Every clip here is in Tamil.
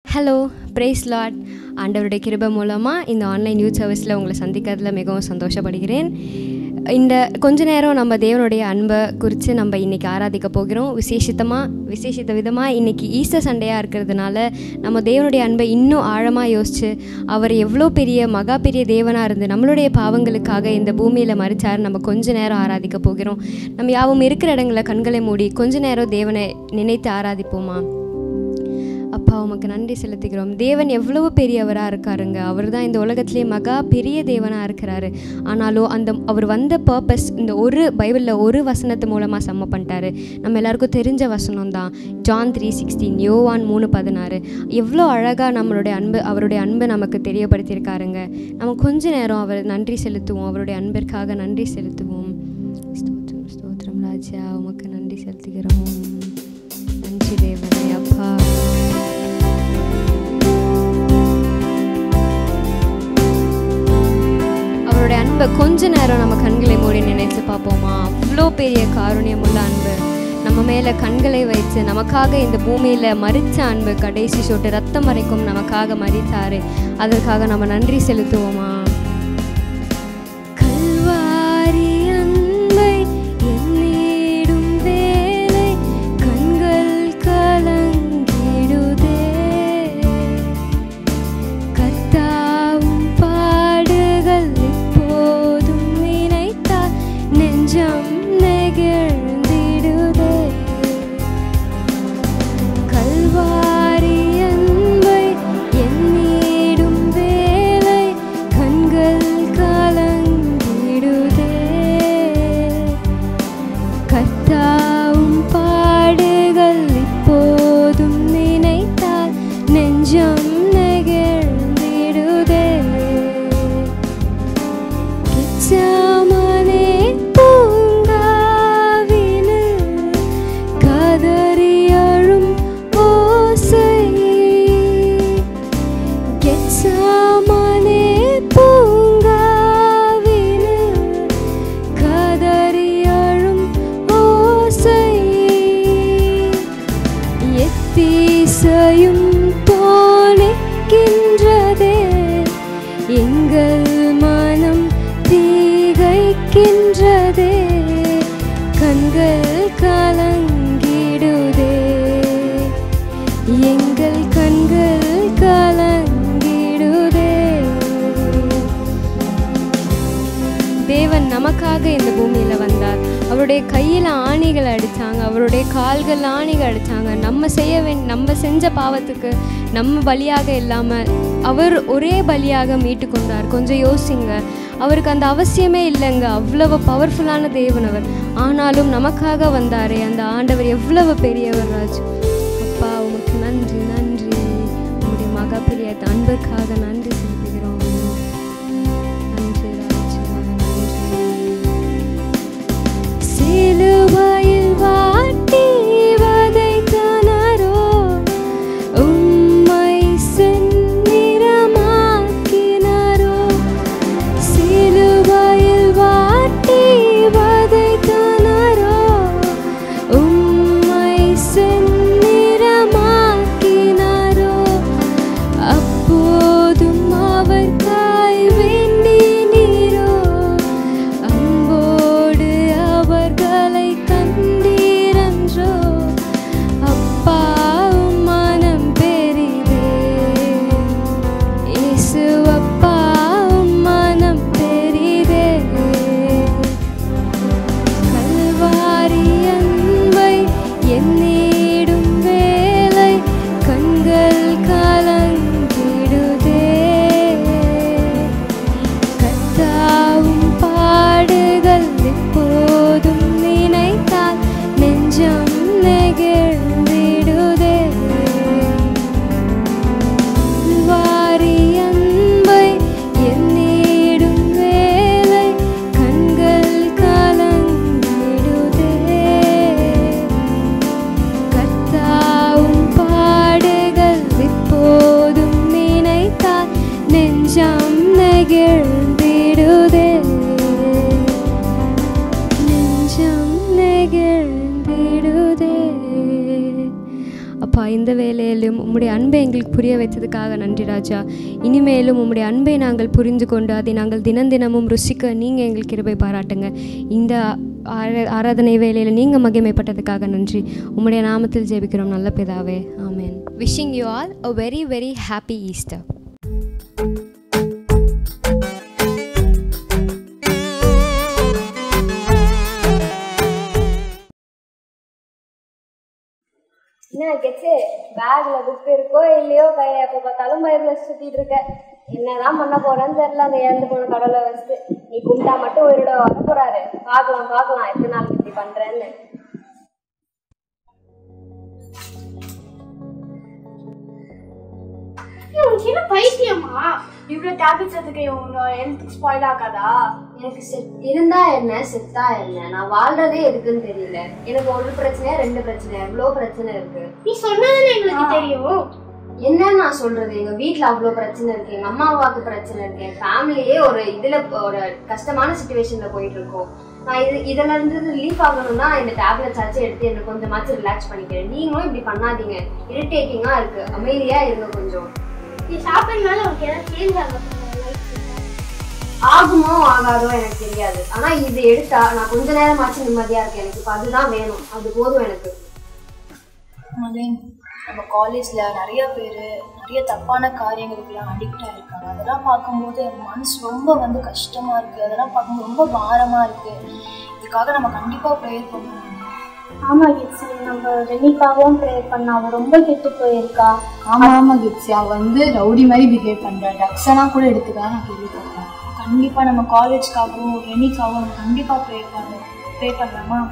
ஹலோ பிரேஸ் லாட் ஆண்டவருடைய கிருபை மூலமாக இந்த ஆன்லைன் யூத் சர்வீஸில் உங்களை சந்திக்கிறதுல மிகவும் சந்தோஷப்படுகிறேன் இந்த கொஞ்ச நேரம் நம்ம தேவனுடைய அன்பை குறித்து நம்ம இன்றைக்கி ஆராதிக்க போகிறோம் விசேஷித்தமாக விசேஷித்த விதமாக இன்றைக்கி ஈஸ்டர் சண்டையாக இருக்கிறதுனால நம்ம தேவனுடைய அன்பை இன்னும் ஆழமாக யோசித்து அவர் எவ்வளோ பெரிய மகா பெரிய தேவனாக இருந்து நம்மளுடைய பாவங்களுக்காக இந்த பூமியில் மறிச்சார் நம்ம கொஞ்ச நேரம் ஆராதிக்க போகிறோம் நம்ம யாவும் இருக்கிற இடங்களில் கண்களை மூடி கொஞ்ச நேரம் தேவனை நினைத்து ஆராதிப்போமா அப்பா உமக்கு நன்றி செலுத்துகிறோம் தேவன் எவ்வளவு பெரியவராக இருக்காருங்க அவர் தான் இந்த உலகத்திலே மகா பெரிய தேவனாக இருக்கிறாரு ஆனாலும் அந்த அவர் வந்த பர்பஸ் இந்த ஒரு பைபிளில் ஒரு வசனத்து மூலமாக சம்ம பண்ணிட்டாரு நம்ம எல்லாருக்கும் தெரிஞ்ச வசனம் தான் ஜான் த்ரீ சிக்ஸ்டீன் யோவான் மூணு பதினாறு எவ்வளோ அழகாக நம்மளுடைய அன்பு அவருடைய அன்பை நமக்கு தெரியப்படுத்தியிருக்காருங்க நம்ம கொஞ்ச நேரம் அவர் நன்றி செலுத்துவோம் அவருடைய அன்பிற்காக நன்றி செலுத்துவோம் ஸ்தோத்திரம் ஸ்தோத்திரம் ராஜா உமக்கு நன்றி செலுத்துகிறோம் நன்றி தேவனே அப்பா அவருடைய அன்பை கொஞ்ச நேரம் நம்ம கண்களை மூடி நினைச்சு பார்ப்போமா அவ்வளோ பெரிய காருண்யமுள்ள அன்பு நம்ம மேலே கண்களை வைத்து நமக்காக இந்த பூமியில் மறித்த அன்பு கடைசி சொட்டு ரத்தம் வரைக்கும் நமக்காக மறித்தாரு அதற்காக நம்ம நன்றி செலுத்துவோமா கல்வாரி அன்பை எண்ணிடும் வேளை கண்கள் கலங்கிடுதே கர்த்தாவும் பாடுகள் இப்போதும் நினைத்தால் நெஞ்சம் நெகிழ்ந்திடுதே கல்வாரி அன்பை எண்ணிடும் வேளை கண்கள் கலங்கிடுதே கர்த்தாவும் பாடுகள் இப்போதும் நினைத்தால் நெஞ்சம் நெகிழ்ந்திடுதே கிச்சாமனே பூங்காவினில் கதறி அழும் ஓசை கெச்சாமனே பூங்காவினில் கதறி அழும் ஓசை எத்தீசையும் போனிக்கின்றதே எங்கள் மனம் தீகைக்கின்றதே கண்கள் கலங்கிடுதே எங்கள் கண்கள் கலங்கிடுதே தேவன் நமக்காக இந்த பூமியில் வந்தார் அவருடைய கையில் ஆணிகள் அடித்தாங்க அவருடைய கால்கள் ஆணிகள் அடித்தாங்க நம்ம செய்ய வேண் நம்ம செஞ்ச பாவத்துக்கு நம்ம பலியாக இல்லாமல் அவர் ஒரே பலியாக மீட்டு கொண்டார் கொஞ்சம் யோசிங்க அவருக்கு அந்த அவசியமே இல்லைங்க அவ்வளவு பவர்ஃபுல்லான தேவன் அவர் ஆனாலும் நமக்காக வந்தாரே அந்த ஆண்டவர் எவ்வளவு பெரியவர் ராஜ் அப்பா உமக்கு நன்றி நன்றி உங்களுடைய மகா பெரிய அன்புக்காக நன்றி செலுத்துகிறோம் நன்றி ராஜா நன்றி சிலுவையில் வாட்டி வதைத்தனரோ உம்மை செந்நிறமாக்கினரோ சிலுவையில் வாட்டி வதைத்தனரோ உம்மை செந்நிறமாக்கினரோ அப்போதும் அவர் காய் வேண்டினீரோ அன்போடு அவர்களை கண்டீரோ அப்பா இந்த வேலையிலும் உம்முடைய அன்பை எங்களுக்கு புரிய வைத்ததுக்காக நன்றி ராஜா இனிமேலும் உம்முடைய அன்பை நாங்கள் புரிந்து கொண்டு அதை நாங்கள் தினம் தினமும் ருசிக்க நீங்கள் எங்களுக்கு கிருபை பாராட்டுங்க இந்த ஆர- ஆராதனை வேலையில் நீங்கள் மகிமைப்பட்டதுக்காக நன்றி உம்முடைய நாமத்தில் ஜெபிக்கிறோம் நல்ல பிதாவே ஆமென் wishing you all a very very happy Easter என்ன கெச்சு பேக்ல புக் இருக்கோ இல்லையோ கையில எப்போ பார்த்தாலும் பைபிள சுத்திட்டு இருக்க என்னதான் பண்ண போறேன்னு தெரியல அந்த இறந்து போன கடவுளை வச்சுட்டு நீ கும்பிட்டா மட்டும் உயிரோட வர போறாரு பார்க்கலாம் பார்க்கலாம் எத்தனை நாள் இப்படி பண்றேன்னு உனக்கு என்ன பைத்தியமா இவ்வளவு டேப்லெட்ஸ் எடுத்துக்க உங்க ஹெல்த் ஸ்பாயில் ஆகாதா எனக்கு செத் இருந்தா என்ன செத்தா என்ன நான் வாழ்றதே எதுக்குன்னு தெரியல எனக்கு ஒரு பிரச்சனையா ரெண்டு பிரச்சனை எவ்வளோ பிரச்சனை இருக்கு நீ சொன்னதானே எங்களுக்கு தெரியும் என்னன்னு நான் சொல்றது எங்க வீட்ல அவ்வளோ பிரச்சனை இருக்கு எங்க அம்மா அப்பாவுக்கு பிரச்சனை இருக்கு என் ஃபேமிலியே ஒரு இதுல ஒரு கஷ்டமான சுச்சுவேஷன்ல போயிட்டு இருக்கோம் நான் இது இதுல இருந்து ரிலீஃப் ஆகணும்னா நான் இந்த டேப்லெட்ஸ் ஆச்சு எடுத்து என்ன கொஞ்சமாச்சும் ரிலாக்ஸ் பண்ணிக்கிறேன் நீங்களும் இப்படி பண்ணாதீங்க இரிட்டேட்டிங்கா இருக்கு அமைதியா இருங்க கொஞ்சம் நீ சாப்பிட்றதுனால உனக்கு ஏதாவது சேஞ்ச் ஆகும் ஆகுமோ ஆகாதோ எனக்கு தெரியாது ஆனா இது எடுத்தா நான் கொஞ்ச நேரமாச்சும் நிம்மதியா இருக்கேன் எனக்கு இப்ப அதுதான் வேணும் அது போதும் எனக்கு மதன் நம்ம காலேஜில் நிறைய பேர் நிறைய தப்பான காரியங்களுக்குலாம் அடிக்ட் ஆகிருக்காங்க அதெல்லாம் பார்க்கும்போது என் மனசு ரொம்ப வந்து கஷ்டமாக இருக்குது அதெல்லாம் பார்க்கும்போது ரொம்ப பாரமாக இருக்குது இதுக்காக நம்ம கண்டிப்பாக ப்ரேயர் பண்ணணும் ஆமா கிட்ஸ் நம்ம ரெனிக்காகவும் ப்ரேயர் பண்ண அவ ரொம்ப கெட்டு போயிருக்கா ஆமாம் ஆமாம் கிட்ஸி அவள் வந்து ரவுடி மாதிரி பிஹேவ் பண்ணுறா ட்ரக்ஸெல்லாம் கூட எடுத்துக்கலாம் நான் கேள்விப்பட்டேன் கண்டிப்பாக நம்ம காலேஜ்க்காகவும் ரெனிக்காகவும் நம்ம கண்டிப்பாக ப்ரே பண்ணணும் ப்ரே பண்ணலாமா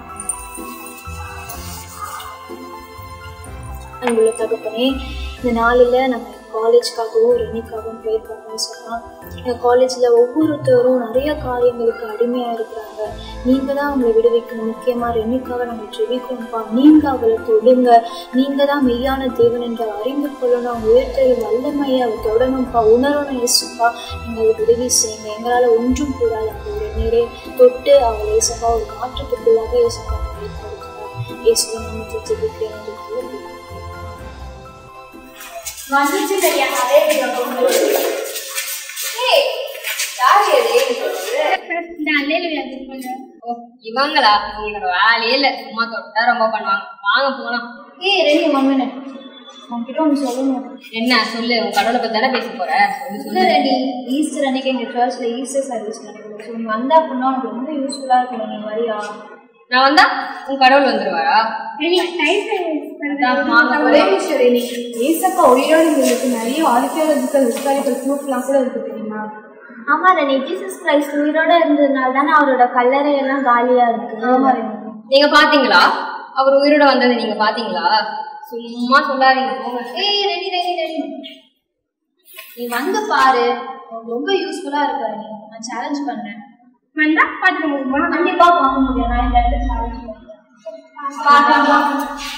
அன்புள்ள தகப்பனே இந்த நாளில் நம்ம காலேஜ்க்காகவும் ரெனிக்காகவும் ப்ரே பண்ணணும்னு சொன்னால் எங்கள் காலேஜில் ஒவ்வொருத்தரும் நிறைய காரியங்களுக்கு அடிமையாக இருக்கிறாங்க நீங்கள் தான் அவங்களை விடுவிக்கணும் முக்கியமாக ரெனிக்காக நாங்கள் ஜெபிக்கிறோம்ப்பா நீங்கள் அவளை தொடுங்க நீங்கள் தான் மெய்யான தேவன் என்று அறிந்து கொள்ளணும் அவங்க உயர்த்தல் வல்லமையை அவள் தொடணும்ப்பா உணரணும் இயேசுப்பா நீங்கள் அதை உதவி செய்யுங்க எங்களால் ஒன்றும் கூடாது அந்த ஒரு நீரே தொட்டு அவளை இயேசுப்பா ஒரு காற்றத்துக்குள்ளாக இயேசுப்பா கொடுக்கணும் இயேசுவை நாமத்தை ஜெபிக்கிறேன் என்று கூறி வந்துச்சு சரியா அதே யாரு அது ஏன்னு சொல்றது? இந்த அல்லேலுயா பண்ணுறேன் ஓ, இவங்களா இவங்களோட வேலையே இல்ல சும்மா தொட்டா ரொம்ப பண்ணுவாங்க வாங்க போலாம் ஏய் ரெடி ஒன் மினிட் உன்கிட்ட ஒன்று சொல்லணும் என்ன சொல்லு உன் கடவுளை பத்தி தானே பேச போற சொல்லு சொல்லு ரெடி ஈஸ்டர் அன்னைக்கு எங்கள் சர்ச்சில் ஈஸ்டர் சர்வீஸ் நடக்குது ஸோ நீ வந்தா அப்படின்னா உனக்கு ரொம்ப யூஸ்ஃபுல்லாக இருக்கும் நீ வரியா நான் வந்தா உன் கடவுள் வந்துருவாரா ரெடி டைம் ஒரே விஷயம் ரெடி ஏசப்பா உயிரோடு உங்களுக்கு நிறைய ஆர்கியாலஜிக்கல் ஹிஸ்டாரிக்கல் ப்ரூஃப்லாம் கூட இருக்கு தெரியுமா ஆமா ரெனி ஜீசஸ் கிரைஸ்ட் உயிரோட இருந்ததுனால தானே அவரோட கல்லறை எல்லாம் காலியா இருக்கு ஆமா ரெடி நீங்க பாத்தீங்களா அவர் உயிரோட வந்ததை நீங்க பாத்தீங்களா சும்மா சொல்லாதீங்க போங்க ஏய் ரெடி ரெடி ரெடி நீ வந்து பாரு உனக்கு ரொம்ப யூஸ்ஃபுல்லாக இருக்கு ரெடி நான் சேலஞ்ச் பண்ணுறேன் வந்தா பார்த்துட்டு முடியுமா கண்டிப்பாக பார்க்க முடியும் நான் இந்த இடத்துல சேலஞ்ச் பண்ணுறேன் பார்க்கலாம்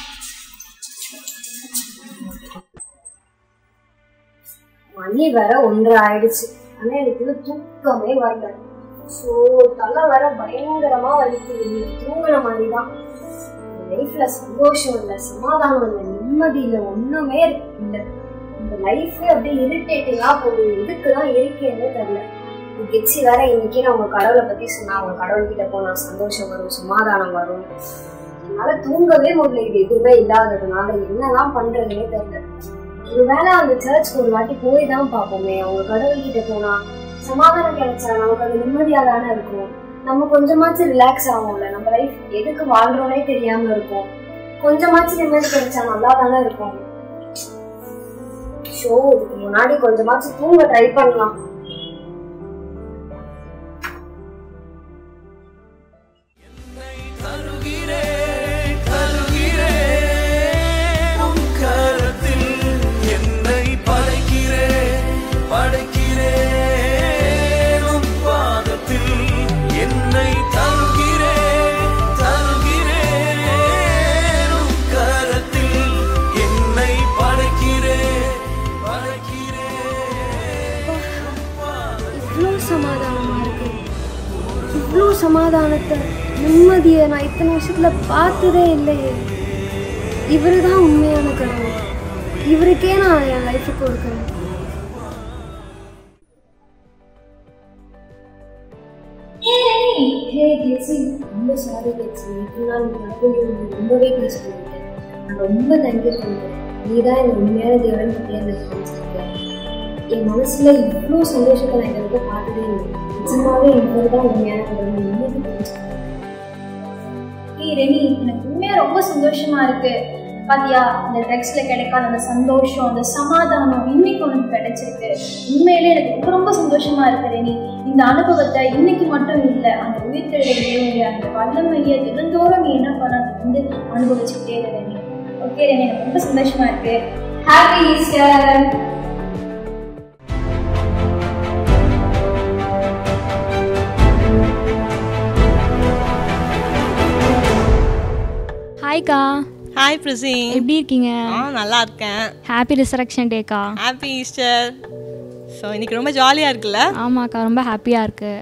மணி வேற ஒன்று ஆயிடுச்சு ஆனா எனக்கு இன்னும் தூக்கமே வரல ஸோ தலை வர பயங்கரமா வலிக்குது இன்னைக்கு தூங்குன மாதிரி தான் லைஃப்ல சந்தோஷம் இல்லை சமாதானம் இல்லை நிம்மதி இல்லை ஒண்ணுமே இல்லை இந்த லைஃபே அப்படியே இரிட்டேட்டிங்கா போகுது எதுக்கு தான் இருக்கேன்னே தெரியல கெச்சி வேற இன்னைக்கு நான் உங்க கடவுளை பத்தி சொன்னா உங்க கடவுள் கிட்ட போனா சந்தோஷம் வரும் சமாதானம் வரும் என்னால தூங்கவே முடியல இது எதுவுமே இல்லாததுனால என்னதான் பண்றதுன்னே தெரியல ஒருவேளை அந்த சர்ச்சுக்கு ஒரு வாட்டி போய் தான் பார்ப்போமே அவங்க கடவுள் கிட்ட போனா சமாதானம் கிடைச்சா நமக்கு அது நிம்மதியா தானே இருக்கும் நம்ம கொஞ்சமாச்சும் ரிலாக்ஸ் ஆகும்ல நம்ம லைஃப் எதுக்கு வாழ்றோனே தெரியாம இருக்கும் கொஞ்சமாச்சும் நிம்மதி கிடைச்சா நல்லா தானே இருக்கும் ஷோ இதுக்கு முன்னாடி கொஞ்சமாச்சும் தூங்க ட்ரை பண்ணலாம் தருகிறேன் தருகிறேன் உன் கரத்தில் என்னை படைக்கிறேன் படைக்கிறேன் உன் பாதத்தில் என்னை தருகிறேன் தருகிறேன் உன் கரத்தில் என்னை படைக்கிறேன் படைக்கிறேன் உன் பாதத்தில் இவ்வளோ சமாதானமா இருக்கு இவ்வளோ சமாதானத்தை நிம்மதியை நான் இத்தனை வருஷத்துல பார்த்ததே இல்லையே இவரு தான் உண்மையான கடவுள் இவருக்கே நான் என் லைஃபுக்கு கொடுக்குறேன் ஹே கெட்ஸி ரொம்ப சாரி கெட்ஸி இத்தனை நாள் நீ தப்பு ரொம்பவே பேச பண்ணிட்டேன் நான் ரொம்ப தேங்க்யூ பண்ணுறேன் நீ தான் என் உண்மையான தேவன் பற்றியா எனக்கு காமிச்சிருக்க என் மனசுல இவ்வளோ சந்தோஷத்தை நான் இந்த வரைக்கும் பார்த்ததே இல்லை நிஜமாவே இவர் தான் உண்மையான கடவுள் இன்னைக்கு புரிஞ்சுக்கிட்டேன் ஏய் ரெனி எனக்கு உண்மையா ரொம்ப சந்தோஷமா இருக்கு பாத்தியா இந்த ட்ரெக்ஸ்ல கிடைக்காத அந்த சந்தோஷம் அந்த சமாதானம் இன்னைக்கு உனக்கு கிடைச்சிருக்கு உண்மையிலே எனக்கு ரொம்ப ரொம்ப சந்தோஷமா இருக்கு ரெனி இந்த அனுபவத்தை இன்னைக்கு மட்டும் இல்லை அந்த உயிர்த்தெழுடைய அந்த வல்லமையை தினந்தோறும் நீ என்ன பண்ண அதை வந்து அனுபவிச்சுக்கிட்டே இரு ரெனி ஓகே ரெனி எனக்கு ரொம்ப சந்தோஷமா இருக்கு ஹாப்பி ஈஸ்டர் ஹாய்க்கா ஹாய் பிரசி எப்படி இருக்கீங்க ஆ நல்லா இருக்கேன் ஹாப்பி ரிசரக்ஷன் டேக்கா ஹாப்பி ஈஸ்டர் ஸோ இன்னைக்கு ரொம்ப ஜாலியாக இருக்குல்ல ஆமாக்கா ரொம்ப ஹாப்பியாக இருக்கு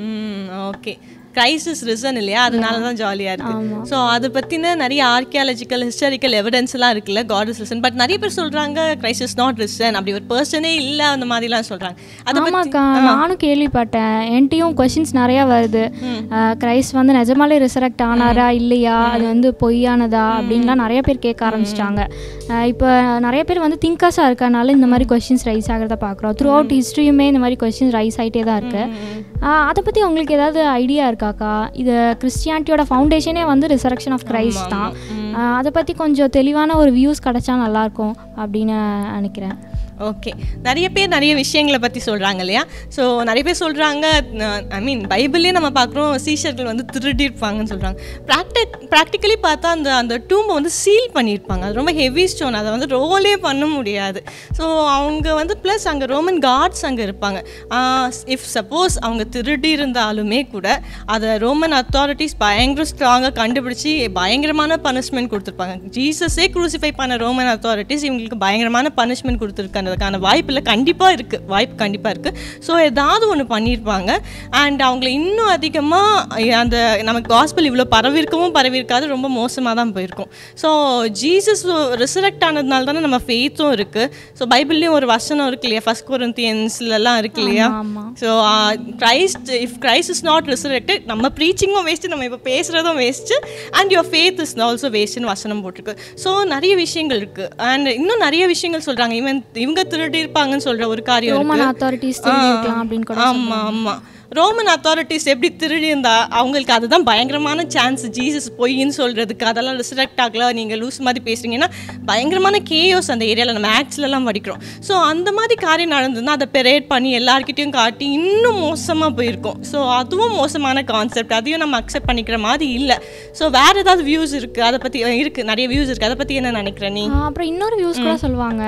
ம் ஓகே கிரைசிஸ் ரிசன் இல்லையா அதனால தான் ஜாலியாக இருக்கு ஸோ அதை பற்றின நிறைய ஆர்கியாலஜிக்கல் ஹிஸ்டாரிக்கல் எவிடன்ஸ்லாம் இருக்குல்ல காட் இஸ் ரிசன் பட் நிறைய பேர் சொல்கிறாங்க கிரைசிஸ் நாட் ரிசன் அப்படி ஒரு பர்சனே இல்லை அந்த மாதிரிலாம் சொல்கிறாங்க அதை பத்தி ஆமாக்கா நானும் கேள்விப்பட்டேன் என்கிட்டயும் கொஷின்ஸ் நிறையா வருது கிரைஸ்ட் வந்து நிஜமாலே ரிசரக்ட் ஆனாரா இல்லையா அது வந்து பொய்யானதா அப்படின்லாம் நிறைய பேர் கேட்க ஆரம்பிச்சிட்டாங்க இப்போ நிறைய பேர் வந்து திங்கர்ஸாக இருக்கனால இந்த மாதிரி கொஷின்ஸ் ரைஸ் ஆகிறத பார்க்குறோம் த்ரூ அவுட் ஹிஸ்ட்ரியுமே இந்த மாதிரி கொஷின்ஸ் ரைஸ் ஆகிட்டே தான் இருக்கு ஆஹ் அதை பற்றி உங்களுக்கு ஏதாவது ஐடியா இருக்காக்கா இது கிறிஸ்டியானிட்டியோட ஃபவுண்டேஷனே வந்து ரிசரக்ஷன் ஆஃப் கிரைஸ்ட் தான் ஆஹ் அதை பற்றி கொஞ்சம் தெளிவான ஒரு வியூஸ் கிடைச்சா நல்லாயிருக்கும் அப்படின்னு நினைக்கிறேன் ஓகே நிறைய பேர் நிறைய விஷயங்களை பற்றி சொல்கிறாங்க இல்லையா ஸோ நிறைய பேர் சொல்கிறாங்க ஐ மீன் பைபிள்லேயே நம்ம பார்க்குறோம் சீஷர்கள் வந்து திருடிருப்பாங்கன்னு சொல்கிறாங்க ப்ராக்டிக் ப்ராக்டிக்கலி பார்த்தா அந்த அந்த டூம்பை வந்து சீல் பண்ணியிருப்பாங்க அது ரொம்ப ஹெவி ஸ்டோன் அதை வந்து ரோலே பண்ண முடியாது ஸோ அவங்க வந்து ப்ளஸ் அங்கே ரோமன் காட்ஸ் அங்கே இருப்பாங்க இஃப் சப்போஸ் அவங்க திருடி இருந்தாலுமே கூட அதை ரோமன் அத்தாரிட்டிஸ் பயங்கர ஸ்ட்ராங்காக கண்டுபிடிச்சி பயங்கரமான பனிஷ்மெண்ட் கொடுத்துருப்பாங்க ஜீசஸே க்ரூசிஃபை பண்ண ரோமன் அத்தாரிட்டிஸ் இவங்களுக்கு பயங்கரமான பனிஷ்மெண்ட் கொடுத்துருக்கானதுக்கான வாய்ப்பில் கண்டிப்பாக இருக்குது வாய்ப்பு கண்டிப்பாக இருக்குது ஸோ ஏதாவது ஒன்று பண்ணியிருப்பாங்க அண்ட் அவங்கள இன்னும் அதிகமாக அந்த நமக்கு காஸ்பிள் இவ்வளோ பரவிருக்கவும் பரவிருக்காது ரொம்ப மோசமாக தான் போயிருக்கும் ஸோ ஜீசஸ் ரிசரக்ட் ஆனதுனால தானே நம்ம ஃபெய்த்தும் இருக்குது ஸோ பைபிள்லேயும் ஒரு வசனம் இருக்கு இல்லையா ஃபஸ்ட் கொரிந்தியன்ஸ்லலாம் இருக்கு இல்லையா so Christ if Christ is not resurrected நம்ம ப்ரீச்சிங்கும் வேஸ்ட்டு நம்ம இப்போ பேசுகிறதும் waste and your faith is also வேஸ்ட்னு வசனம் போட்டிருக்கு ஸோ நிறைய விஷயங்கள் இருக்குது அண்ட் இன்னும் நிறைய விஷயங்கள் சொல்கிறாங்க இவன் இவங்க திருடி இருப்பாங்கன்னு சொல்கிற ஒரு காரியம் ரோமன் இருக்கு அத்தாரிட்டிஸ் தெரிஞ்சிருக்கலாம் அப்படின்னு கூட ஆமா ஆமா ரோமன் அத்தாரிட்டிஸ் எப்படி திருடி இருந்தா அவங்களுக்கு அதுதான் பயங்கரமான சான்ஸ் ஜீசஸ் பொய்ன்னு சொல்றதுக்கு அதெல்லாம் ரிசரக்ட் ஆகல நீங்க லூஸ் மாதிரி பேசுறீங்கன்னா பயங்கரமான கேயோஸ் அந்த ஏரியாவில் நம்ம ஆக்ட்ஸ்லாம் படிக்கிறோம் ஸோ அந்த மாதிரி காரியம் நடந்ததுன்னா அதை பெரேட் பண்ணி எல்லார்கிட்டயும் காட்டி இன்னும் மோசமாக போயிருக்கும் ஸோ அதுவும் மோசமான கான்செப்ட் அதையும் நம்ம அக்செப்ட் பண்ணிக்கிற மாதிரி இல்லை ஸோ வேற ஏதாவது வியூஸ் இருக்கு அதை பத்தி இருக்கு நிறைய வியூஸ் இருக்கு அதை பத்தி என்ன நினைக்கிற நீ ஆஹ் அப்புறம் இன்னொரு வியூஸ் கூட சொல்லுவாங்க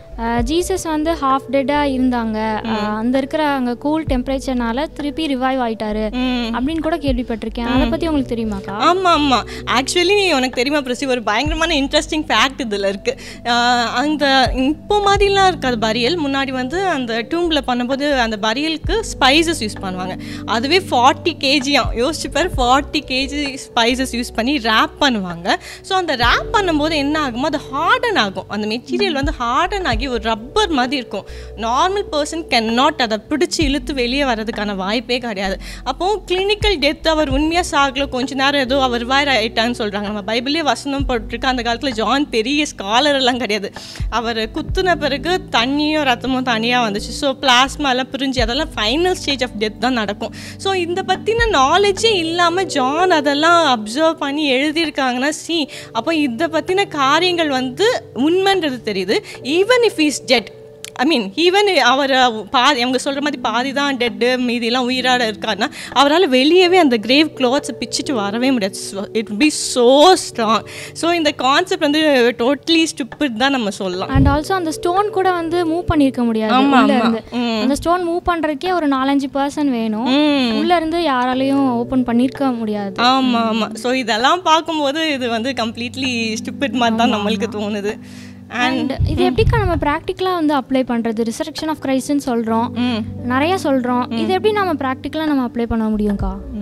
ஜீசஸ் வந்து ஹாஃப் டெட்டாக இருந்தாங்க ஆஹ் அந்த இருக்கிற அங்கே கூல் டெம்பரேச்சர்னால திருப்பி ரிவைவ் ஆயிட்டாரு அப்படின்னு கூட கேள்விப்பட்டிருக்கேன் அதை பற்றி உங்களுக்கு தெரியுமாக்கா ஆமாம் ஆமாம் ஆக்சுவலி உனக்கு தெரியுமா பிரசி ஒரு பயங்கரமான இன்ட்ரெஸ்டிங் ஃபேக்ட் இதில் இருக்குது அந்த இப்போ மாதிரிலாம் இருக்காது பரியல் முன்னாடி வந்து அந்த டூம்பில் பண்ணும்போது அந்த பரியலுக்கு ஸ்பைசஸ் யூஸ் பண்ணுவாங்க அதுவே ஃபார்ட்டி கேஜியாம் யோசிச்சு பேர் ஃபார்ட்டி கேஜி ஸ்பைசஸ் யூஸ் பண்ணி ரேப் பண்ணுவாங்க ஸோ அந்த ரேப் பண்ணும்போது என்ன ஆகுமோ அது ஹார்டன் ஆகும் அந்த மெட்டீரியல் வந்து ஹார்டன் ஆகி ஒரு ரப்பர் மாதிரி இருக்கும் நார்மல் பர்சன் கேன் நாட் அதை பிடிச்சி இழுத்து வெளியே வர்றதுக்கான வாய்ப்பே கிடையாது அப்போது கிளினிக்கல் டெத் அவர் உண்மையாக சாகல கொஞ்ச நேரம் ஏதோ அவர் வாய் ஆயிட்டான்னு சொல்கிறாங்க நம்ம பைபிளே வசனம் போட்டிருக்கு அந்த காலத்தில் ஜான் பெரிய ஸ்காலர் எல்லாம் கிடையாது அவர் குத்துன பிறகு தண்ணியும் ரத்தமும் தனியாக வந்துச்சு ஸோ பிளாஸ்மா எல்லாம் பிரிஞ்சு அதெல்லாம் ஃபைனல் ஸ்டேஜ் ஆஃப் டெத் தான் நடக்கும் ஸோ இந்த பற்றின நாலேஜே இல்லாமல் ஜான் அதெல்லாம் அப்சர்வ் பண்ணி எழுதியிருக்காங்கன்னா சி அப்போ இதை பற்றின காரியங்கள் வந்து உண்மைன்றது தெரியுது even if is dead I mean even அவர் பாதி அவங்க சொல்கிற மாதிரி பாதி தான் டெட்டு மீதிலாம் உயிரோட இருக்காருன்னா அவரால் வெளியவே அந்த கிரேவ் க்ளாத்ஸை பிச்சுட்டு வரவே முடியாது it be so strong so இந்த கான்செப்ட் வந்து டோட்டலி ஸ்டூப்பிட் தான் நம்ம சொல்லலாம் அண்ட் ஆல்சோ அந்த ஸ்டோன் கூட வந்து மூவ் பண்ணியிருக்க முடியாது ஆமா, உள்ள ஆமா. இருந்து ம். அந்த ஸ்டோன் மூவ் பண்ணுறதுக்கே ஒரு நாலஞ்சு பர்சன் வேணும் ம். உள்ள இருந்து யாராலையும் ஓப்பன் பண்ணியிருக்க முடியாது ஆமாம் ஆமாம் ஸோ இதெல்லாம் பார்க்கும்போது இது வந்து கம்ப்ளீட்லி ஸ்டூப்பிட் மாதிரி தான் நம்மளுக்கு தோணுது அண்ட் இது எப்படிக்கா நம்ம ப்ராக்டிக்கலாக வந்து அப்ளை பண்ணுறது ரிசரக்ஷன் ஆஃப் கிரைஸ்ட்னு சொல்கிறோம் நிறைய சொல்கிறோம் இது எப்படி நம்ம ப்ராக்டிக்கலாக நம்ம அப்ளை பண்ண முடியும்க்கா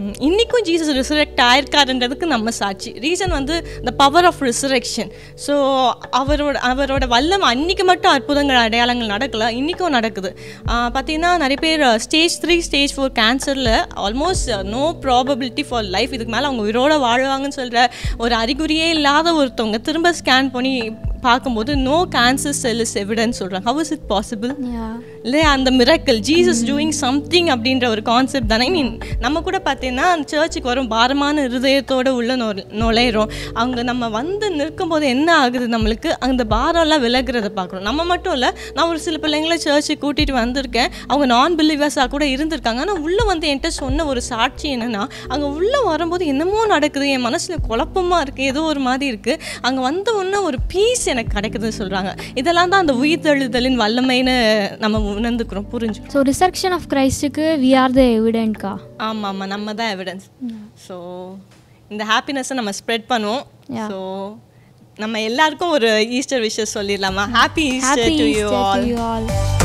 ம், இன்னிக்கும் ஜீசஸ் ரிசரக்ட் ஆயிருக்காருன்றதுக்கு நம்ம சாட்சி ரீசன் வந்து the power of resurrection so அவரோட அவரோட வல்லம் அன்னைக்கு மட்டும் அற்புதங்கள் அடையாளங்கள் நடக்கல இன்றைக்கும் நடக்குது ஆஹ் பார்த்தீங்கன்னா நிறைய பேர் ஸ்டேஜ் த்ரீ ஸ்டேஜ் ஃபோர் கேன்சரில் almost no probability for life இதுக்கு மேலே அவங்க உயிரோட வாழ்வாங்கன்னு சொல்கிற ஒரு அறிகுறியே இல்லாத ஒருத்தவங்க திரும்ப ஸ்கேன் பண்ணி பார்க்கும்போது no cancer cell is evidence சொல்கிறாங்க ஹவ் இஸ் இட் பாசிபிள் இல்லையா அந்த மிரக்கல் ஜீசஸ் டூயிங் சம்திங் அப்படின்ற ஒரு கான்செப்ட் தானே ஐ மீன் நம்ம கூட பார்த்தீங்கன்னா சர்ச்சுக்கு வரும் பாரமான இருதயத்தோட உள்ள நுழை- நுழையிறோம் அவங்க நம்ம வந்து நிற்கும்போது என்ன ஆகுது நம்மளுக்கு அந்த பாரம்லாம் விலகுறத பார்க்குறோம் நம்ம மட்டும் இல்லை நான் ஒரு சில பிள்ளைங்கள சர்ச்சுக்கு கூட்டிகிட்டு வந்திருக்கேன் அவங்க நான் பிலீவர்ஸாக கூட இருந்திருக்காங்க ஆனால் உள்ளே வந்து என்கிட்ட சொன்ன ஒரு சாட்சி என்னென்னா அங்கே உள்ளே வரும்போது என்னமோ நடக்குது என் மனசில் குழப்பமாக இருக்குது ஏதோ ஒரு மாதிரி இருக்குது அங்கே வந்த உடனே ஒரு பீஸ் எனக்கு கிடைக்குதுன்னு சொல்கிறாங்க இதெல்லாம் தான் அந்த உயிர்த்தெழுதலின் வல்லமைன்னு நம்ம உணர்ந்துக்கிறோம் புரிஞ்சு ஸோ ரிசர்க்ஷன் ஆஃப் கிரைஸ்டுக்கு வி ஆர் த எவிடென்ட்கா ஆமாம் ஆமாம் நம்ம தான் எவிடன்ஸ் ஸோ இந்த ஹாப்பினஸை நம்ம ஸ்ப்ரெட் பண்ணுவோம் Yeah. ஸோ நம்ம எல்லாருக்கும் ஒரு ஈஸ்டர் விஷஸ் சொல்லிடலாமா happy Easter happy to you all you all